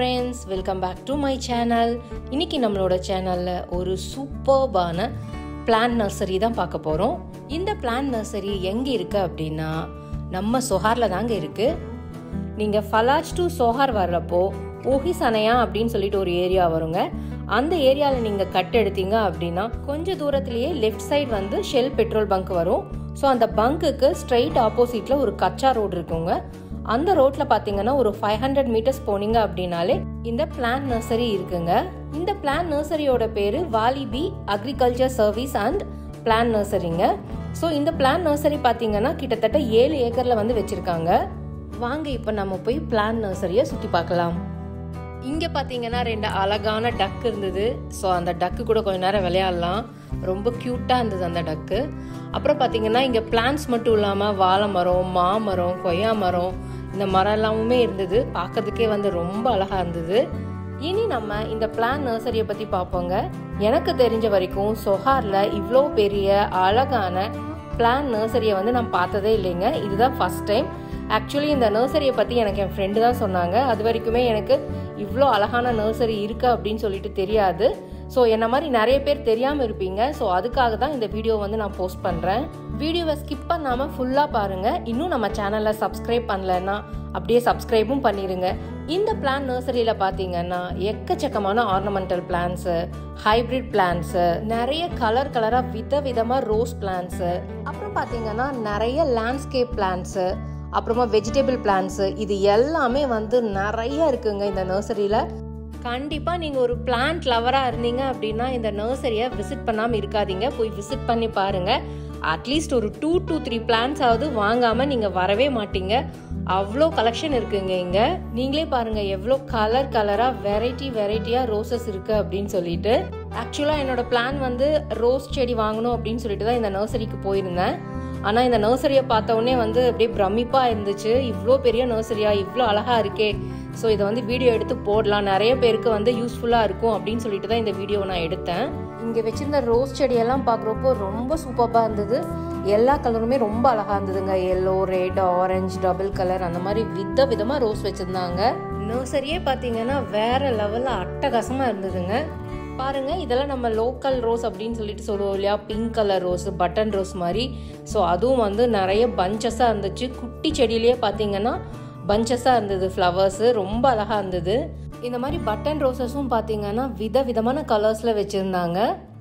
friends welcome back to my channel இன்னைக்கு நம்மளோட சேனலில் ஒரு சூப்பர்பான பிளான் நர்சரி தான் பார்க்க போகிறோம் இந்த பிளான் நர்சரி எங்கே இருக்குது அப்படின்னா நம்ம சொஹாரில் தாங்க இருக்குது நீங்கள் ஃபலாஜ் டு சோஹார் வர்றப்போ ஓஹிசனையா அப்படின்னு சொல்லிட்டு ஒரு ஏரியா வருங்க அந்த ஏரியாவில் நீங்கள் கட் எடுத்தீங்க அப்படின்னா கொஞ்சம் தூரத்துலேயே லெஃப்ட் சைடு வந்து ஷெல் பெட்ரோல் பங்க் வரும் ஸோ அந்த பங்க்குக்கு ஸ்ட்ரைட் ஆப்போசிட்டில் ஒரு கச்சா ரோடு இருக்குங்க அந்த ரோட்டில் பார்த்தீங்கன்னா ஒரு ஃபைவ் ஹண்ட்ரட் மீட்டர்ஸ் போனீங்க அப்படின்னாலே இந்த பிளான் நர்சரி இருக்குங்க இந்த பிளான் நர்சரியோட பேர் வாலிபி அக்ரிகல்ச்சர் சர்வீஸ் அண்ட் பிளான் நர்சரிங்க ஸோ இந்த பிளான் நர்சரி பார்த்தீங்கன்னா கிட்டத்தட்ட ஏழு ஏக்கரில் வந்து வச்சுருக்காங்க வாங்க இப்போ நம்ம போய் பிளான் நர்சரியை சுற்றி பார்க்கலாம் இங்கே பார்த்தீங்கன்னா ரெண்டு அழகான டக் இருந்தது ஸோ அந்த டக்கு கூட கொஞ்ச நேரம் விளையாடலாம் ரொம்ப க்யூட்டாக இருந்தது அந்த டக்கு அப்புறம் பார்த்தீங்கன்னா இங்கே பிளான்ஸ் மட்டும் இல்லாமல் வாழை மரம் மாமரம் கொய்யா மரம் இந்த மரம் எல்லாமுமே இருந்தது பார்க்கறதுக்கே வந்து ரொம்ப அழகாக இருந்தது இனி நம்ம இந்த பிளான் நர்சரியை பற்றி பார்ப்போங்க எனக்கு தெரிஞ்ச வரைக்கும் சொஹாரில் இவ்வளோ பெரிய அழகான பிளான் நர்சரியை வந்து நான் பார்த்ததே இல்லைங்க இதுதான் ஃபஸ்ட் டைம் ஆக்சுவலி இந்த நர்சரியை பற்றி எனக்கு என் ஃப்ரெண்டு தான் சொன்னாங்க அது வரைக்குமே எனக்கு இவ்வளோ அழகான நர்சரி இருக்கு அப்படின்னு சொல்லிட்டு தெரியாது ஸோ என்ன மாதிரி நிறைய பேர் தெரியாமல் இருப்பீங்க ஸோ அதுக்காக தான் இந்த வீடியோ வந்து நான் போஸ்ட் பண்ணுறேன் வீடியோவை ஸ்கிப் பண்ணாமல் ஃபுல்லாக பாருங்கள் இன்னும் நம்ம சேனலில் சப்ஸ்கிரைப் பண்ணலன்னா அப்படியே சப்ஸ்கிரைபும் பண்ணிடுங்க இந்த பிளான் நர்சரியில் பார்த்தீங்கன்னா எக்கச்சக்கமான ஆர்னமெண்டல் பிளான்ஸு ஹைப்ரிட் பிளான்ஸு நிறைய கலர் கலராக வித விதமாக ரோஸ் பிளான்ஸு அப்புறம் பார்த்தீங்கன்னா நிறைய லேண்ட்ஸ்கேப் பிளான்ஸு அப்புறமா வெஜிடபிள் பிளான்ஸு இது எல்லாமே வந்து நிறைய இருக்குங்க இந்த நர்சரியில் கண்டிப்பாக நீங்கள் ஒரு பிளான்ட் லவராக இருந்தீங்க அப்படின்னா இந்த நர்சரியை விசிட் பண்ணாமல் இருக்காதீங்க போய் விசிட் பண்ணி பாருங்கள் அட்லீஸ்ட் ஒரு டூ டூ த்ரீ பிளான்ஸாவது வாங்காமல் நீங்கள் வரவே மாட்டீங்க அவ்வளோ கலெக்ஷன் இருக்குங்க இங்கே நீங்களே பாருங்கள் எவ்வளோ கலர் கலராக வெரைட்டி வெரைட்டியாக ரோசஸ் இருக்குது அப்படின்னு சொல்லிட்டு ஆக்சுவலாக என்னோட பிளான் வந்து ரோஸ் செடி வாங்கணும் அப்படின்னு சொல்லிட்டு தான் இந்த நர்சரிக்கு போயிருந்தேன் ஆனால் இந்த நர்சரியை பார்த்த உடனே வந்து அப்படியே பிரமிப்பாக இருந்துச்சு இவ்வளோ பெரிய நர்சரியா இவ்வளோ அழகாக இருக்கே ஸோ இதை வந்து வீடியோ எடுத்து போடலாம் நிறைய பேருக்கு வந்து யூஸ்ஃபுல்லாக இருக்கும் அப்படின்னு சொல்லிட்டு தான் இந்த வீடியோவை நான் எடுத்தேன் இங்கே வச்சிருந்த ரோஸ் செடியெல்லாம் பார்க்குறப்போ ரொம்ப சூப்பராக இருந்தது எல்லா கலருமே ரொம்ப அழகாக இருந்ததுங்க yellow red orange double colour அந்த மாதிரி வித விதமாக ரோஸ் வச்சுருந்தாங்க நர்சரியே பார்த்தீங்கன்னா வேற லெவலில் அட்டகாசமாக இருந்ததுங்க பாருங்க இதெல்லாம் நம்ம லோக்கல் ரோஸ் அப்படின்னு சொல்லிட்டு சொல்லுவோம் இல்லையா pink colour rose button rose மாதிரி ஸோ அதுவும் வந்து நிறைய பஞ்சஸாக இருந்துச்சு குட்டி செடியிலேயே பார்த்தீங்கன்னா பஞ்சஸாக இருந்தது ஃப்ளவர்ஸு ரொம்ப அழகாக இருந்தது இந்த மாதிரி பட்டன் ரோசஸும் பார்த்தீங்கன்னா வித விதமான கலர்ஸில் வச்சுருந்தாங்க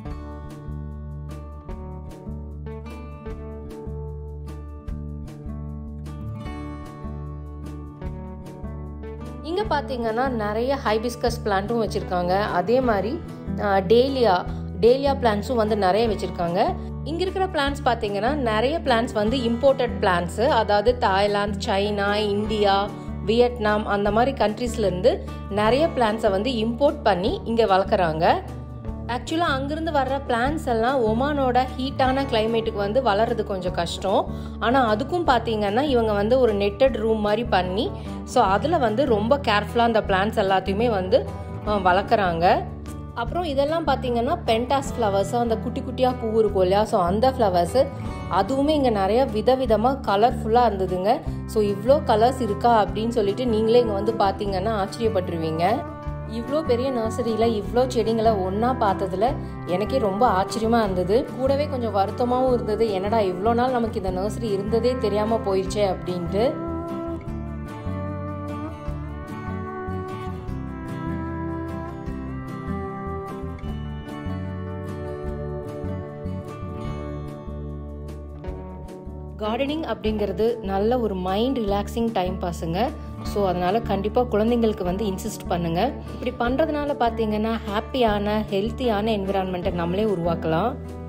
இங்கே பார்த்தீங்கன்னா நிறைய ஹைபிஸ்கஸ் பிளான்ட்டும் வச்சுருக்காங்க அதே மாதிரி டேலியா டேலியா பிளான்ஸும் வந்து நிறைய வச்சுருக்காங்க இங்கே இருக்கிற பிளான்ஸ் பார்த்தீங்கன்னா நிறைய பிளான்ஸ் வந்து இம்போர்ட்டட் பிளான்ஸு அதாவது தாய்லாந்து சைனா இந்தியா வியட்நாம் அந்த மாதிரி கண்ட்ரீஸ்லேருந்து நிறைய பிளான்ஸை வந்து இம்போர்ட் பண்ணி இங்கே வளர்க்குறாங்க ஆக்சுவலாக அங்கேருந்து வர்ற பிளான்ஸ் எல்லாம் ஒமானோட ஹீட்டான கிளைமேட்டுக்கு வந்து வளர்றது கொஞ்சம் கஷ்டம் ஆனால் அதுக்கும் பார்த்தீங்கன்னா இவங்க வந்து ஒரு நெட்டட் ரூம் மாதிரி பண்ணி ஸோ அதில் வந்து ரொம்ப கேர்ஃபுல்லாக அந்த பிளான்ஸ் எல்லாத்தையுமே வந்து வளர்க்குறாங்க அப்புறம் இதெல்லாம் பார்த்தீங்கன்னா பென்டாஸ் ஃப்ளவர்ஸு அந்த குட்டி குட்டியாக பூ இருக்கும் இல்லையா ஸோ அந்த ஃப்ளவர்ஸு அதுவுமே இங்கே நிறைய விதவிதமாக கலர்ஃபுல்லாக இருந்ததுங்க ஸோ இவ்வளோ கலர்ஸ் இருக்கா அப்படின்னு சொல்லிட்டு நீங்களே இங்கே வந்து பார்த்தீங்கன்னா ஆச்சரியப்பட்டுருவீங்க இவ்வளோ பெரிய நர்சரியில் இவ்வளோ செடிங்களை ஒன்றா பார்த்ததுல எனக்கே ரொம்ப ஆச்சரியமாக இருந்தது கூடவே கொஞ்சம் வருத்தமாகவும் இருந்தது என்னடா இவ்வளோ நாள் நமக்கு இந்த நர்சரி இருந்ததே தெரியாமல் போயிடுச்சே அப்படின்ட்டு கார்டனிங் அப்படிங்கிறது நல்ல ஒரு மைண்ட் ரிலாக்ஸிங் டைம் பாஸுங்க ஸோ அதனால் கண்டிப்பாக குழந்தைங்களுக்கு வந்து இன்சிஸ்ட் பண்ணுங்கள் இப்படி பண்ணுறதுனால பார்த்தீங்கன்னா ஹாப்பியான ஹெல்த்தியான என்விரான்மெண்ட்டை நம்மளே உருவாக்கலாம்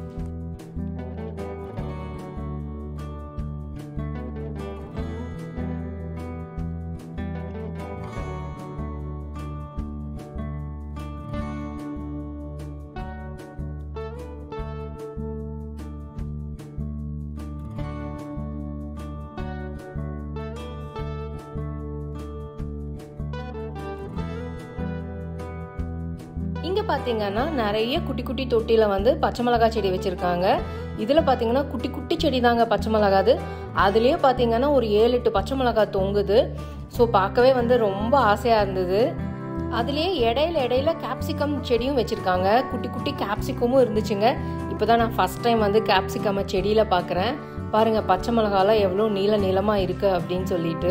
இங்கே பார்த்தீங்கன்னா நிறைய குட்டி குட்டி தொட்டியில் வந்து பச்சை மிளகாய் செடி வச்சுருக்காங்க இதில் பார்த்தீங்கன்னா குட்டி குட்டி செடி தாங்க பச்சை மிளகாது அதுலேயே பார்த்தீங்கன்னா ஒரு ஏழு எட்டு பச்சை மிளகாய் தொங்குது ஸோ பார்க்கவே வந்து ரொம்ப ஆசையாக இருந்தது அதுலேயே இடையில இடையில கேப்சிகம் செடியும் வச்சுருக்காங்க குட்டி குட்டி கேப்சிகமும் இருந்துச்சுங்க இப்போ தான் நான் ஃபஸ்ட் டைம் வந்து கேப்சிகமை செடியில் பார்க்குறேன் பாருங்கள் பச்சை மிளகாலாம் எவ்வளோ நீள நீளமாக இருக்குது அப்படின்னு சொல்லிட்டு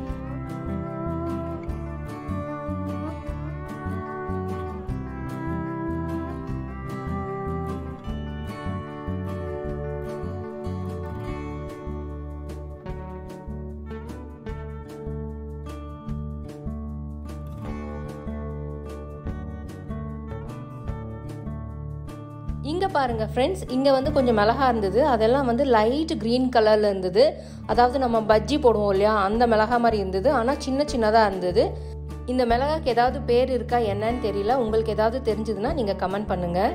இங்கே பாருங்கள் ஃப்ரெண்ட்ஸ் இங்கே வந்து கொஞ்சம் மிளகா இருந்தது அதெல்லாம் வந்து லைட் க்ரீன் கலரில் இருந்தது அதாவது நம்ம பஜ்ஜி போடுவோம் இல்லையா அந்த மிளகா மாதிரி இருந்தது ஆனால் சின்ன சின்னதாக இருந்தது இந்த மிளகாக்கு ஏதாவது பேர் இருக்கா என்னன்னு தெரியல உங்களுக்கு ஏதாவது தெரிஞ்சதுன்னா நீங்கள் கமெண்ட் பண்ணுங்கள்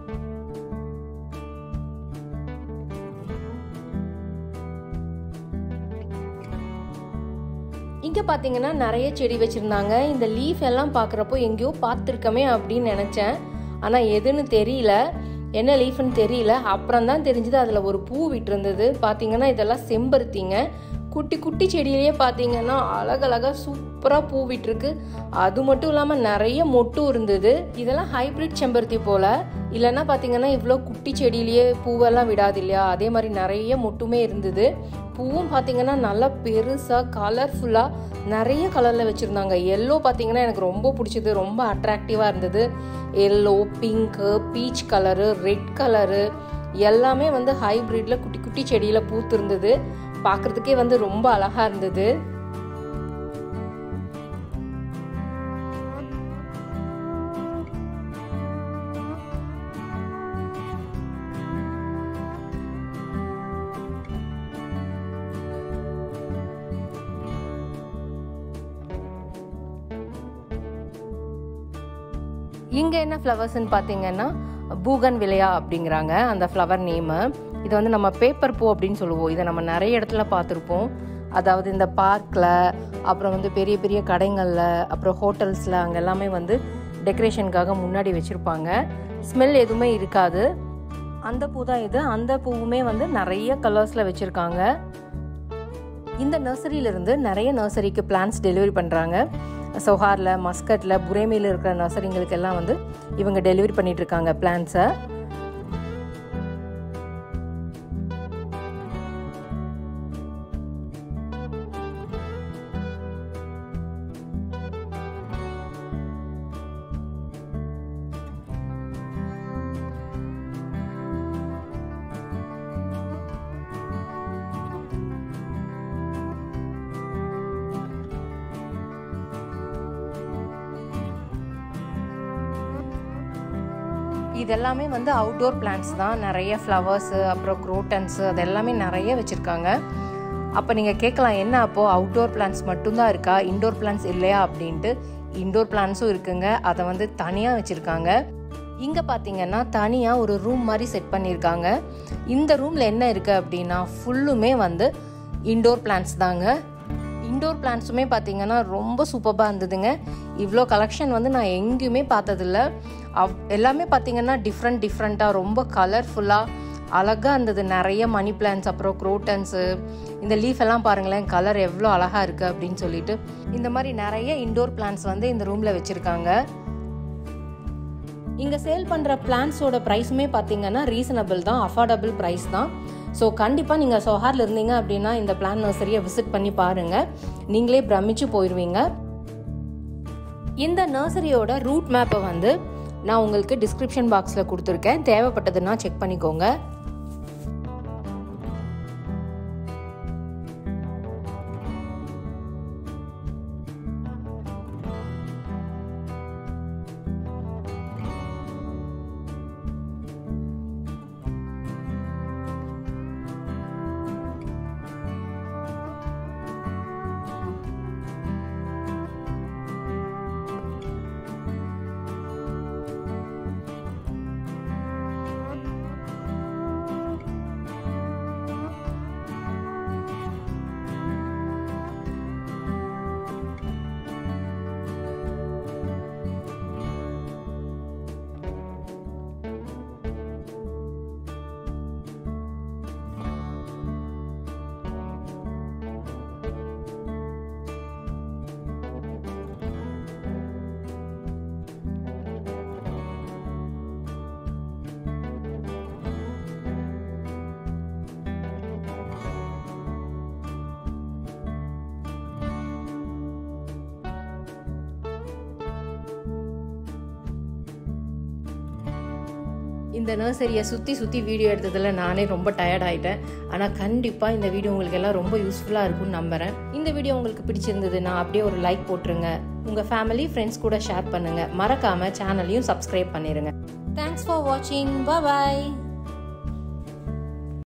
இங்கே பார்த்தீங்கன்னா நிறைய செடி வச்சுருந்தாங்க இந்த லீஃப் எல்லாம் பார்க்குறப்போ எங்கேயோ பார்த்துருக்கமே அப்படின்னு நினச்சேன் ஆனால் எதுன்னு தெரியல என்ன லீஃப்னு தெரியல அப்புறம் தான் தெரிஞ்சது அதில் ஒரு பூ விட்டுருந்தது பார்த்தீங்கன்னா இதெல்லாம் செம்பருத்திங்க குட்டி குட்டி செடியிலேயே பார்த்தீங்கன்னா அழகழகாக சூப்பராக பூ விட்டுருக்கு அது மட்டும் இல்லாமல் நிறைய மொட்டும் இருந்தது இதெல்லாம் ஹைப்ரிட் செம்பருத்தி போல் இல்லைன்னா பார்த்தீங்கன்னா இவ்வளோ குட்டி செடியிலேயே பூவெல்லாம் விடாது இல்லையா அதே மாதிரி நிறைய மொட்டுமே இருந்தது பூவும் பார்த்தீங்கன்னா நல்லா பெருசாக கலர்ஃபுல்லாக நிறைய கலரில் வச்சுருந்தாங்க எல்லோ பார்த்தீங்கன்னா எனக்கு ரொம்ப பிடிச்சது ரொம்ப அட்ராக்டிவாக இருந்தது yellow pink peach colour red colour எல்லாமே வந்து ஹைப்ரிட்டில் குட்டி குட்டி செடியில் பூத்து இருந்தது பார்க்குறதுக்கே வந்து ரொம்ப அழகாக இருந்தது இங்கே என்ன ஃப்ளவர்ஸ்ன்னு பார்த்தீங்கன்னா பூகன் விலையா அப்படிங்கிறாங்க அந்த ஃப்ளவர் நேமு இது வந்து நம்ம பேப்பர் பூ அப்படின்னு சொல்லுவோம் இதை நம்ம நிறைய இடத்துல பார்த்துருப்போம் அதாவது இந்த பார்க்கில் அப்புறம் வந்து பெரிய பெரிய கடைகளில் அப்புறம் ஹோட்டல்ஸில் அங்கே எல்லாமே வந்து டெக்கரேஷனுக்காக முன்னாடி வச்சுருப்பாங்க ஸ்மெல் எதுவுமே இருக்காது அந்த பூ தான் இது அந்த பூவுமே வந்து நிறைய கலர்ஸில் வச்சுருக்காங்க இந்த நர்சரியிலிருந்து நிறைய நர்சரிக்கு பிளான்ஸ் டெலிவரி பண்ணுறாங்க சொஹாரில் மஸ்கட்டில் புரேமியில் இருக்கிற நர்சரிங்களுக்கு எல்லாம் வந்து இவங்க டெலிவரி பண்ணிட்டு இருக்காங்க பிளான்ஸை இதெல்லாமே வந்து அவுட்டோர் பிளான்ஸ் தான் நிறைய ஃப்ளவர்ஸு அப்புறம் குரோட்டன்ஸு அது எல்லாமே நிறைய வச்சுருக்காங்க அப்போ நீங்கள் கேட்கலாம் என்ன அப்போது அவுட்டோர் பிளான்ஸ் மட்டும்தான் இருக்கா இண்டோர் பிளான்ஸ் இல்லையா அப்படின்ட்டு இண்டோர் பிளான்ஸும் இருக்குங்க அதை வந்து தனியாக வச்சுருக்காங்க இங்கே பார்த்தீங்கன்னா தனியாக ஒரு ரூம் மாதிரி செட் பண்ணியிருக்காங்க இந்த ரூமில் என்ன இருக்குது அப்படின்னா ஃபுல்லுமே வந்து இண்டோர் பிளான்ஸ் தாங்க இண்டோர் பிளான்ஸுமே பார்த்தீங்கன்னா ரொம்ப சூப்பராக இருந்ததுங்க இவ்வளோ கலெக்ஷன் வந்து நான் எங்கேயுமே பார்த்ததில்ல அவ் எல்லாமே பார்த்தீங்கன்னா டிஃப்ரெண்ட் டிஃப்ரெண்ட்டாக ரொம்ப கலர்ஃபுல்லாக அழகாக இருந்தது நிறைய மணி பிளான்ஸ் அப்புறம் குரோட்டன்ஸு இந்த லீஃப் எல்லாம் பாருங்களேன் கலர் எவ்வளோ அழகாக இருக்குது அப்படின்னு சொல்லிட்டு இந்த மாதிரி நிறைய இண்டோர் பிளான்ஸ் வந்து இந்த ரூமில் வச்சுருக்காங்க இங்கே சேல் பண்ணுற பிளான்ஸோட ப்ரைஸுமே பார்த்தீங்கன்னா ரீசனபிள் தான் அஃபோர்டபுள் ப்ரைஸ் தான் ஸோ கண்டிப்பாக நீங்கள் சொஹாரில் இருந்தீங்க அப்படின்னா இந்த பிளான் நர்சரியை விசிட் பண்ணி பாருங்கள் நீங்களே பிரமிச்சு போயிடுவீங்க இந்த நர்சரியோட ரூட் மேப்பை வந்து நான் உங்களுக்கு டிஸ்கிரிப்ஷன் பாக்ஸில் கொடுத்துருக்கேன் தேவைப்பட்டதுன்னா செக் பண்ணிக்கோங்க இந்த நர்சரியை சுற்றி சுற்றி வீடியோ எடுத்ததில் நானே ரொம்ப டயர்ட் ஆகிட்டேன் ஆனால் கண்டிப்பாக இந்த வீடியோ உங்களுக்கு எல்லாம் ரொம்ப யூஸ்ஃபுல்லாக இருக்கும்னு நம்புகிறேன் இந்த வீடியோ உங்களுக்கு பிடிச்சிருந்ததுன்னா அப்படியே ஒரு லைக் போட்டுருங்க உங்கள் ஃபேமிலி ஃப்ரெண்ட்ஸ் கூட ஷேர் பண்ணுங்கள் மறக்காமல் சேனலையும் சப்ஸ்கிரைப் பண்ணிடுங்க தேங்க்ஸ் ஃபார் வாட்சிங் பாய்